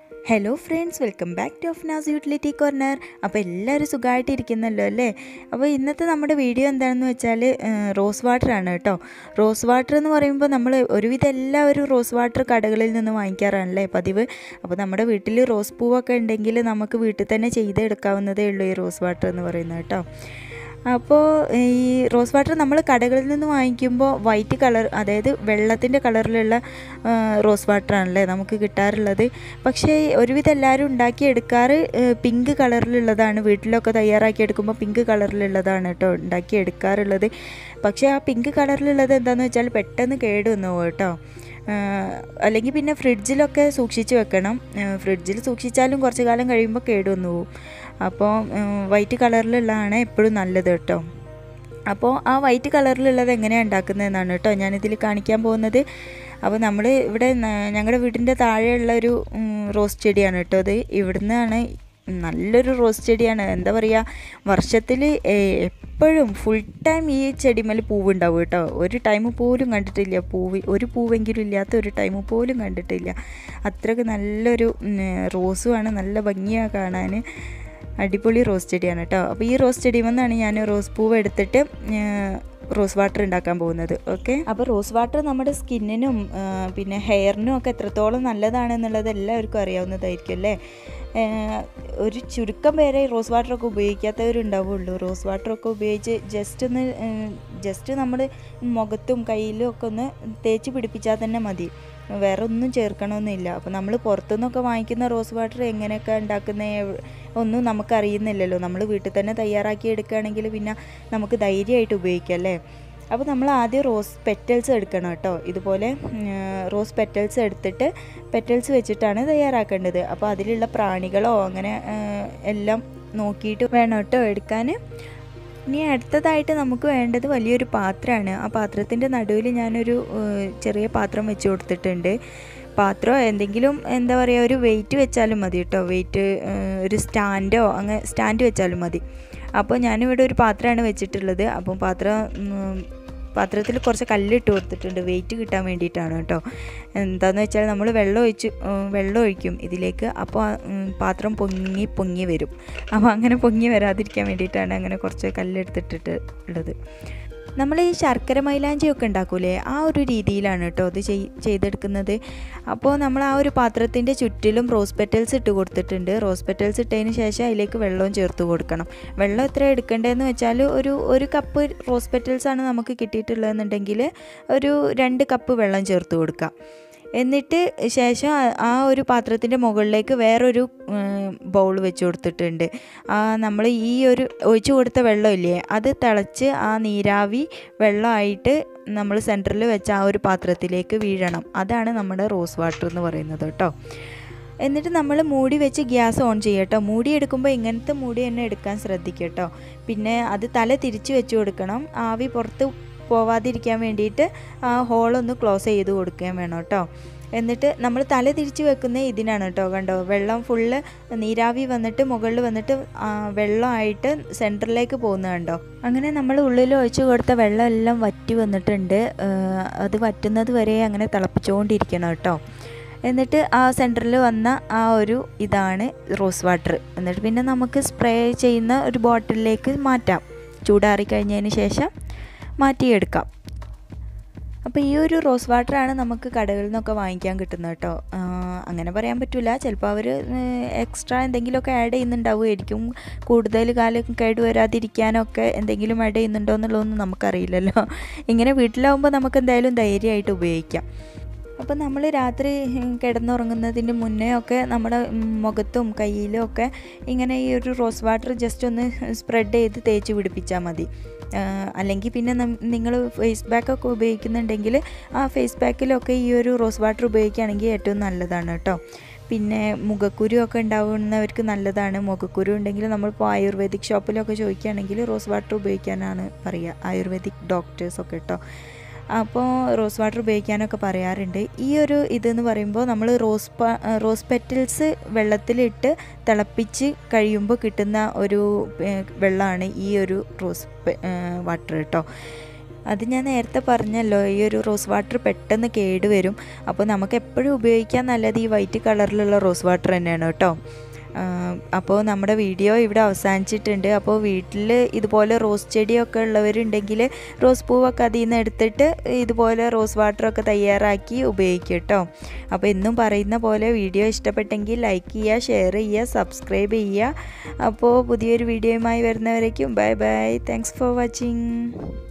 hello friends welcome back to Afnas utility corner അപ്പോൾ എല്ലാവരും സുഖമായിട്ടിരിക്കുന്നല്ലോ അല്ലേ അപ്പോൾ ഇന്നത്തെ നമ്മുടെ വീഡിയോ എന്താണെന്ന് വെച്ചാൽ റോസ് വാട്ടർ ആണ് കേട്ടോ റോസ് വാട്ടർ എന്ന് പറയുമ്പോൾ നമ്മൾ ഒരുവിധം എല്ലാവരും റോസ് വാട്ടർ കടകളിൽ നിന്ന് വാങ്ങിക്കാറാണല്ലേ പതിവ് അപ്പോൾ നമ്മുടെ വീട്ടിൽ റോസ് പൂവൊക്കെ ഉണ്ടെങ്കിൽ നമുക്ക് വീട്ടിൽ തന്നെ ചെയ്തെടുക്കാവുന്നതേ ഉള്ളൂ ഈ റോസ് വാട്ടർ എന്ന് പറയുന്നത് കേട്ടോ അപ്പോൾ ഈ റോസ് വാട്ടർ നമ്മൾ കടകളിൽ നിന്ന് വാങ്ങിക്കുമ്പോൾ വൈറ്റ് കളർ അതായത് വെള്ളത്തിൻ്റെ കളറിലുള്ള റോസ് വാട്ടറാണല്ലേ നമുക്ക് കിട്ടാറുള്ളത് പക്ഷേ ഒരുവിധം എല്ലാവരും ഉണ്ടാക്കി എടുക്കാറ് പിങ്ക് കളറിലുള്ളതാണ് വീട്ടിലൊക്കെ തയ്യാറാക്കി എടുക്കുമ്പോൾ പിങ്ക് കളറിലുള്ളതാണ് കേട്ടോ ഉണ്ടാക്കി എടുക്കാറുള്ളത് പക്ഷേ ആ പിങ്ക് കളറിലുള്ളത് എന്താണെന്ന് വെച്ചാൽ പെട്ടെന്ന് കേട് വന്നു പോകും കേട്ടോ അല്ലെങ്കിൽ പിന്നെ ഫ്രിഡ്ജിലൊക്കെ സൂക്ഷിച്ച് വെക്കണം ഫ്രിഡ്ജിൽ സൂക്ഷിച്ചാലും കുറച്ച് കാലം കഴിയുമ്പോൾ കേട് വന്നു പോകും അപ്പോൾ വൈറ്റ് കളറിലുള്ളതാണ് എപ്പോഴും നല്ലത് കേട്ടോ അപ്പോൾ ആ വൈറ്റ് കളറിലുള്ളത് എങ്ങനെയാണ് ഉണ്ടാക്കുന്നതെന്നാണ് കേട്ടോ ഞാനിതിൽ കാണിക്കാൻ പോകുന്നത് അപ്പോൾ നമ്മൾ ഇവിടെ ഞങ്ങളുടെ വീടിൻ്റെ താഴെയുള്ള ഒരു റോസ് ചെടിയാണ് കേട്ടോ അത് ഇവിടുന്നാണ് നല്ലൊരു റോസ് ചെടിയാണ് എന്താ പറയുക വർഷത്തിൽ എപ്പോഴും ഫുൾ ടൈം ഈ ചെടിമേൽ പൂവുണ്ടാവും കേട്ടോ ഒരു ടൈം പോലും കണ്ടിട്ടില്ല പൂവ് ഒരു പൂവെങ്കിലും ഇല്ലാത്ത ഒരു ടൈം പോലും കണ്ടിട്ടില്ല അത്രയ്ക്ക് നല്ലൊരു റോസുമാണ് നല്ല ഭംഗിയാണ് കാണാൻ അടിപൊളി റോസ് ചെടിയാണ് കേട്ടോ അപ്പോൾ ഈ റോസ് ചെടി വന്നാണ് ഞാൻ റോസ് പൂവ് എടുത്തിട്ട് റോസ് വാട്ടർ ഉണ്ടാക്കാൻ പോകുന്നത് ഓക്കെ അപ്പോൾ റോസ് വാട്ടർ നമ്മുടെ സ്കിന്നിനും പിന്നെ ഹെയറിനും ഒക്കെ എത്രത്തോളം നല്ലതാണെന്നുള്ളത് എല്ലാവർക്കും അറിയാവുന്നതായിരിക്കും അല്ലേ ഒരു ചുരുക്കം പേരെ റോസ് വാട്ടറൊക്കെ ഉപയോഗിക്കാത്തവരുണ്ടാവുള്ളൂ റോസ് വാട്ടറൊക്കെ ഉപയോഗിച്ച് ജസ്റ്റ് ഒന്ന് ജസ്റ്റ് നമ്മൾ മുഖത്തും കയ്യിലും ഒക്കെ ഒന്ന് തേച്ച് പിടിപ്പിച്ചാൽ തന്നെ മതി വേറെ ഒന്നും ചേർക്കണമെന്നില്ല അപ്പോൾ നമ്മൾ പുറത്തുനിന്നൊക്കെ വാങ്ങിക്കുന്ന റോസ് വാട്ടർ എങ്ങനെയൊക്കെ ഉണ്ടാക്കുന്ന ഒന്നും നമുക്കറിയുന്നില്ലല്ലോ നമ്മൾ വീട്ടിൽ തന്നെ തയ്യാറാക്കി എടുക്കുകയാണെങ്കിൽ പിന്നെ നമുക്ക് ധൈര്യമായിട്ട് ഉപയോഗിക്കാം അല്ലേ അപ്പോൾ നമ്മൾ ആദ്യം റോസ് പെറ്റൽസ് എടുക്കണം കേട്ടോ ഇതുപോലെ റോസ് പെറ്റൽസ് എടുത്തിട്ട് പെറ്റൽസ് വെച്ചിട്ടാണ് തയ്യാറാക്കേണ്ടത് അപ്പോൾ അതിലുള്ള പ്രാണികളോ അങ്ങനെ എല്ലാം നോക്കിയിട്ട് വേണം കേട്ടോ എടുക്കാൻ ഇനി അടുത്തതായിട്ട് നമുക്ക് വേണ്ടത് വലിയൊരു പാത്രമാണ് ആ പാത്രത്തിൻ്റെ നടുവിൽ ഞാനൊരു ചെറിയ പാത്രം വെച്ച് കൊടുത്തിട്ടുണ്ട് പാത്രമോ എന്തെങ്കിലും എന്താ പറയുക ഒരു വെയിറ്റ് വെച്ചാലും മതി കേട്ടോ വെയിറ്റ് ഒരു സ്റ്റാൻഡോ അങ്ങനെ സ്റ്റാൻഡ് വെച്ചാലും മതി അപ്പോൾ ഞാനിവിടെ ഒരു പാത്രമാണ് വെച്ചിട്ടുള്ളത് അപ്പം പാത്രം പാത്രത്തിൽ കുറച്ച് കല്ലിട്ട് കൊടുത്തിട്ടുണ്ട് വെയിറ്റ് കിട്ടാൻ വേണ്ടിയിട്ടാണ് കേട്ടോ എന്താണെന്ന് വെച്ചാൽ നമ്മൾ വെള്ളം ഒഴിച്ച് വെള്ളം ഒഴിക്കും ഇതിലേക്ക് അപ്പോൾ പാത്രം പൊങ്ങി പൊങ്ങി വരും അപ്പോൾ അങ്ങനെ പൊങ്ങി വരാതിരിക്കാൻ വേണ്ടിയിട്ടാണ് അങ്ങനെ കുറച്ച് കല്ലെടുത്തിട്ടിട്ട് ഉള്ളത് നമ്മൾ ഈ ശർക്കര മൈലാഞ്ചിയൊക്കെ ഉണ്ടാക്കൂലേ ആ ഒരു രീതിയിലാണ് കേട്ടോ അത് ചെയ്തെടുക്കുന്നത് അപ്പോൾ നമ്മൾ ആ ഒരു പാത്രത്തിൻ്റെ ചുറ്റിലും റോസ് പെറ്റൽസ് ഇട്ട് കൊടുത്തിട്ടുണ്ട് റോസ് പെറ്റൽസ് ഇട്ടതിന് ശേഷം അതിലേക്ക് വെള്ളവും ചേർത്ത് കൊടുക്കണം വെള്ളം എത്ര എടുക്കേണ്ടതെന്ന് വെച്ചാൽ ഒരു ഒരു കപ്പ് റോസ് പെറ്റൽസ് ആണ് നമുക്ക് കിട്ടിയിട്ടുള്ളതെന്നുണ്ടെങ്കിൽ ഒരു രണ്ട് കപ്പ് വെള്ളം ചേർത്ത് കൊടുക്കാം എന്നിട്ട് ശേഷം ആ ഒരു പാത്രത്തിൻ്റെ മുകളിലേക്ക് വേറൊരു ബൗൾ വെച്ച് കൊടുത്തിട്ടുണ്ട് നമ്മൾ ഈ ഒരു ഒഴിച്ചു കൊടുത്ത വെള്ളമില്ലേ അത് തിളച്ച് ആ നീരാവി വെള്ളമായിട്ട് നമ്മൾ സെൻറ്ററിൽ വെച്ച ആ ഒരു പാത്രത്തിലേക്ക് വീഴണം അതാണ് നമ്മുടെ റോസ് വാട്ടർ എന്ന് പറയുന്നത് കേട്ടോ എന്നിട്ട് നമ്മൾ മൂടി വെച്ച് ഗ്യാസ് ഓൺ ചെയ്യട്ടോ മൂടി എടുക്കുമ്പോൾ ഇങ്ങനത്തെ മൂടി തന്നെ എടുക്കാൻ ശ്രദ്ധിക്കട്ടോ പിന്നെ അത് തല തിരിച്ച് വെച്ച് കൊടുക്കണം ആവി പുറത്ത് പോവാതിരിക്കാൻ വേണ്ടിയിട്ട് ആ ഹോളൊന്ന് ക്ലോസ് ചെയ്ത് കൊടുക്കുകയും വേണം കേട്ടോ എന്നിട്ട് നമ്മൾ തല തിരിച്ച് വെക്കുന്ന ഇതിനാണ് കേട്ടോ കണ്ടോ വെള്ളം ഫുള്ള് നീരാവി വന്നിട്ട് മുകളിൽ വന്നിട്ട് വെള്ളമായിട്ട് സെൻറ്ററിലേക്ക് പോകുന്നത് കണ്ടോ അങ്ങനെ നമ്മൾ ഉള്ളിൽ ഒഴിച്ചു കൊടുത്ത വെള്ളം എല്ലാം വറ്റി വന്നിട്ടുണ്ട് അത് വറ്റുന്നത് വരെ അങ്ങനെ തിളപ്പിച്ചുകൊണ്ടിരിക്കണം കേട്ടോ എന്നിട്ട് ആ സെൻറ്ററിൽ വന്ന ആ ഒരു ഇതാണ് റോസ് വാട്ടർ എന്നിട്ട് പിന്നെ നമുക്ക് സ്പ്രേ ചെയ്യുന്ന ഒരു ബോട്ടിലിലേക്ക് മാറ്റാം ചൂടാറി കഴിഞ്ഞതിന് ശേഷം മാറ്റിയെടുക്കാം അപ്പോൾ ഈ ഒരു റോസ് വാട്ടറാണ് നമുക്ക് കടകളിൽ നിന്നൊക്കെ വാങ്ങിക്കാൻ കിട്ടുന്നത് കേട്ടോ അങ്ങനെ പറയാൻ പറ്റില്ല ചിലപ്പോൾ അവർ എക്സ്ട്രാ എന്തെങ്കിലുമൊക്കെ ആഡ് ചെയ്യുന്നുണ്ടാവുമായിരിക്കും കൂടുതൽ കാലം കേട് വരാതിരിക്കാനൊക്കെ എന്തെങ്കിലും ആഡ് ചെയ്യുന്നുണ്ടോ എന്നുള്ളതൊന്നും നമുക്കറിയില്ലല്ലോ ഇങ്ങനെ വീട്ടിലാവുമ്പോൾ നമുക്ക് എന്തായാലും ധൈര്യമായിട്ട് ഉപയോഗിക്കാം അപ്പം നമ്മൾ രാത്രി കിടന്നുറങ്ങുന്നതിന് മുന്നേ ഒക്കെ നമ്മുടെ മുഖത്തും കയ്യിലും ഒക്കെ ഇങ്ങനെ ഈ ഒരു റോസ് വാട്ടർ ജസ്റ്റ് ഒന്ന് സ്പ്രെഡ് ചെയ്ത് തേച്ച് പിടിപ്പിച്ചാൽ മതി അല്ലെങ്കിൽ പിന്നെ നിങ്ങൾ ഫേസ് പാക്കൊക്കെ ഉപയോഗിക്കുന്നുണ്ടെങ്കിൽ ആ ഫേസ് പാക്കിലൊക്കെ ഈ ഒരു റോസ് വാട്ടർ ഉപയോഗിക്കുകയാണെങ്കിൽ ഏറ്റവും നല്ലതാണ് കേട്ടോ പിന്നെ മുഖക്കുരു ഒക്കെ ഉണ്ടാവുന്നവർക്ക് നല്ലതാണ് മുഖക്കുരു ഉണ്ടെങ്കിൽ നമ്മളിപ്പോൾ ആയുർവേദിക് ഷോപ്പിലൊക്കെ ചോദിക്കുകയാണെങ്കിൽ റോസ് വാട്ടർ ഉപയോഗിക്കാനാണ് പറയുക ആയുർവേദിക് ഡോക്ടേഴ്സൊക്കെ കേട്ടോ അപ്പോൾ റോസ് വാട്ടർ ഉപയോഗിക്കാനൊക്കെ പറയാറുണ്ട് ഈ ഒരു ഇതെന്ന് പറയുമ്പോൾ നമ്മൾ റോസ് റോസ് പെറ്റൽസ് വെള്ളത്തിലിട്ട് തിളപ്പിച്ച് കഴിയുമ്പോൾ കിട്ടുന്ന ഒരു വെള്ളമാണ് ഈ ഒരു റോസ് വാട്ടർ കേട്ടോ അത് ഞാൻ നേരത്തെ പറഞ്ഞല്ലോ ഈ ഒരു റോസ് വാട്ടർ പെട്ടെന്ന് കേടുവരും അപ്പോൾ നമുക്ക് എപ്പോഴും ഉപയോഗിക്കാൻ നല്ലത് ഈ വൈറ്റ് കളറിലുള്ള റോസ് വാട്ടർ തന്നെയാണ് കേട്ടോ അപ്പോൾ നമ്മുടെ വീഡിയോ ഇവിടെ അവസാനിച്ചിട്ടുണ്ട് അപ്പോൾ വീട്ടിൽ ഇതുപോലെ റോസ് ചെടിയൊക്കെ ഉള്ളവരുണ്ടെങ്കിൽ റോസ് പൂവൊക്കെ അതിൽ നിന്ന് എടുത്തിട്ട് ഇതുപോലെ റോസ് വാട്ടറൊക്കെ തയ്യാറാക്കി ഉപയോഗിക്കും കേട്ടോ അപ്പോൾ എന്നും പറയുന്ന പോലെ വീഡിയോ ഇഷ്ടപ്പെട്ടെങ്കിൽ ലൈക്ക് ചെയ്യുക ഷെയർ ചെയ്യുക സബ്സ്ക്രൈബ് ചെയ്യുക അപ്പോൾ പുതിയൊരു വീഡിയോയുമായി വരുന്നവരേക്കും bye bye thanks for watching